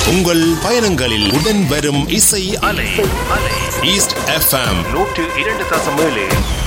உங்கள் பயணங்களில் உடன் வரும் இசை அலை ஈஸ்ட் எஃப்எம் நூற்று இரண்டு தசம் ஏழு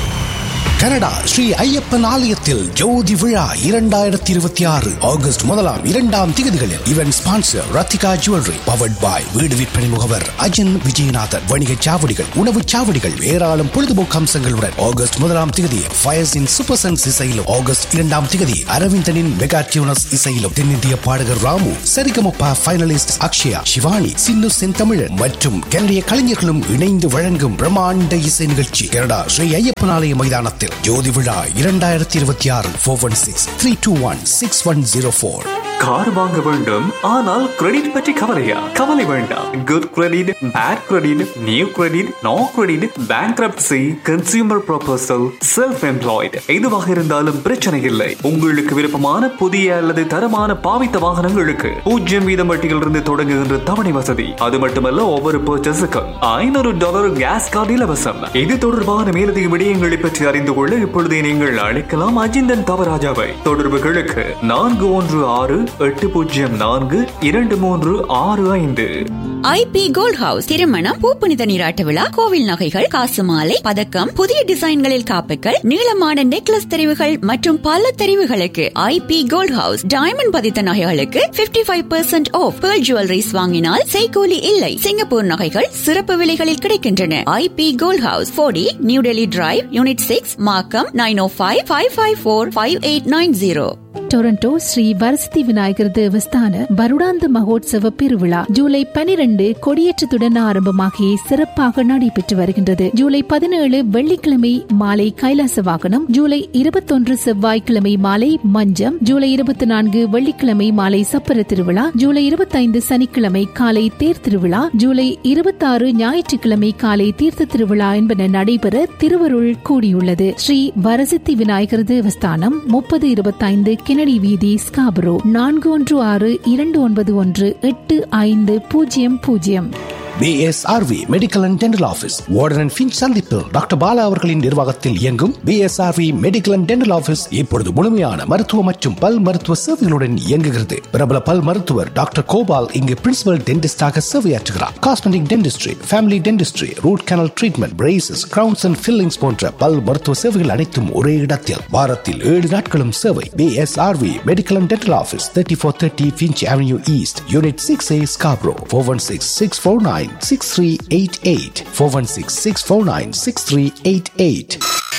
கனடா ஸ்ரீ ஐயப்பன் ஆலயத்தில் ஜோதி விழா இரண்டாயிரத்தி இருபத்தி ஆறு ஆகஸ்ட் முதலாம் இரண்டாம் திகதிகளில் இவன் sponsor Rathika jewellery powered by வீடு விற்பனை முகவர் அஜன் விஜயநாதன் வணிக சாவடிகள் உணவு சாவடிகள் ஏராளம் பொழுதுபோக்கு அம்சங்களுடன் ஆகஸ்ட் முதலாம் திகதி ஃபயர்ஸின் சூப்பர் சன்ஸ் இசையிலும் ஆகஸ்ட் இரண்டாம் திகதி அரவிந்தனின் மெகா டியூனஸ் இசையிலும் தென்னிந்திய பாடகர் ராமு சரிகமப்பா ஃபைனலிஸ்ட் அக்ஷயா சிவானி சின்னு செந்தமிழன் மற்றும் கனடிய கலைஞர்களும் இணைந்து வழங்கும் பிரம்மாண்ட இசை நிகழ்ச்சி கனடா ஸ்ரீ ஐயப்பன் ஆலய மைதானத்தில் ஜோதி விழா இரண்டாயிரத்தி இருபத்தி ஆறு four one six three two one six one zero four car வாங்க வேண்டும் ஆனால் கிரெடிட் பற்றி கவலையா கவலை வேண்டாம் good credit bad credit new credit no credit bankruptcy consumer proposal self employed எதுவாக இருந்தாலும் பிரச்சனை இல்லை உங்களுக்கு விருப்பமான புதிய அல்லது தரமான பாவித்த வாகனங்களுக்கு பூஜ்ஜியம் வீதம் வட்டியிலிருந்து தொடங்குகின்ற தவணை வசதி அது மட்டுமல்ல ஒவ்வொரு பர்ச்சேஸுக்கும் ஐநூறு டாலர் கேஸ் கார்டு இலவசம் இது தொடர்பான மேலதிக விடயங்களை பற்றி அறிந்து கொள்ள இப்பொழுதே நீங்கள் அழைக்கலாம் அஜிந்தன் தவராஜாவை தொடர்புகளுக்கு நான்கு ஒன்று ஆறு எட்டு பூஜ்ஜியம் நான்கு இரண்டு மூன்று ஆறு ஐந்து ஐபி கோல்ட் ஹவுஸ் திருமணம் பூப்புனித நீராட்ட விழா கோவில் நகைகள் காசு மாலை பதக்கம் புதிய டிசைன்களில் காப்புகள் நீளமான நெக்லஸ் தெரிவுகள் மற்றும் பல தெரிவுகளுக்கு ஐபி கோல்ட் ஹவுஸ் டைமண்ட் பதித்த நகைகளுக்கு 55% five percent off pearl jewelleries வாங்கினால் செய்கூலி இல்லை சிங்கப்பூர் நகைகள் சிறப்பு விலைகளில் கிடைக்கின்றன ஐபி கோல்ட் ஹவுஸ் போடி new Delhi drive unit six Markham nine O five five five four five eight nine zero Toronto Shri Varasithi Vinayagar தேவஸ்தான வருடாந்த மகோத்சவ பெருவிழா ஜூலை பனிரெண்டு கொடியேற்றத்துடன் ஆரம்பமாகி சிறப்பாக நடைபெற்று வருகின்றது ஜூலை பதினேழு வெள்ளிக்கிழமை மாலை கைலாச வாகனம் ஜூலை இருபத்தொன்று செவ்வாய்க்கிழமை மாலை மஞ்சம் ஜூலை இருபத்தி நான்கு வெள்ளிக்கிழமை மாலை சப்பர திருவிழா ஜூலை இருபத்தைந்து சனிக்கிழமை காலை தேர் திருவிழா ஜூலை இருபத்தாறு ஞாயிற்றுக்கிழமை காலை தீர்த்த திருவிழா என்பன நடைபெற திருவருள் கூடியுள்ளது ஸ்ரீ வரசித்தி விநாயகர் தேவஸ்தானம் முப்பது இருபத்தைந்து கெனடி வீதி ஸ்காபரோ நான்கு ஒன்று ஆறு இரண்டு ஒன்பது ஒன்று எட்டு ஐந்து பூஜ்ஜியம் பூஜ்ஜியம் BSRV medical and dental office Warden and Finch சந்திப்பு டாக்டர் பாலா அவர்களின் நிர்வாகத்தில் இயங்கும் BSRV medical and dental office இப்பொழுது முழுமையான மருத்துவ மற்றும் பல் மருத்துவ சேவைகளுடன் இயங்குகிறது பிரபல பல் மருத்துவர் டாக்டர் கோபால் இங்கு பிரின்சிபல் டென்டிஸ்டாக சேவையாற்றுகிறார் cosmetic dentistry family dentistry root canal treatment braces crowns and fillings போன்ற பல் மருத்துவ சேவைகள் அனைத்தும் ஒரே இடத்தில் வாரத்தில் ஏழு நாட்களும் சேவை BSRV medical and dental office thirty four thirty Finch avenue east unit six A Scarborough four one six six four nine six three eight eight four one six six four nine six three eight eight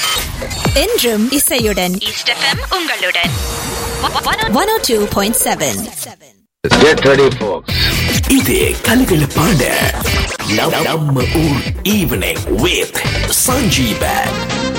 என்றும் இசையுடன் உங்களுடன் one O two point seven Get ready, folks. இது கலகலப்பான நம்ம ஊர் evening with Sanjeevan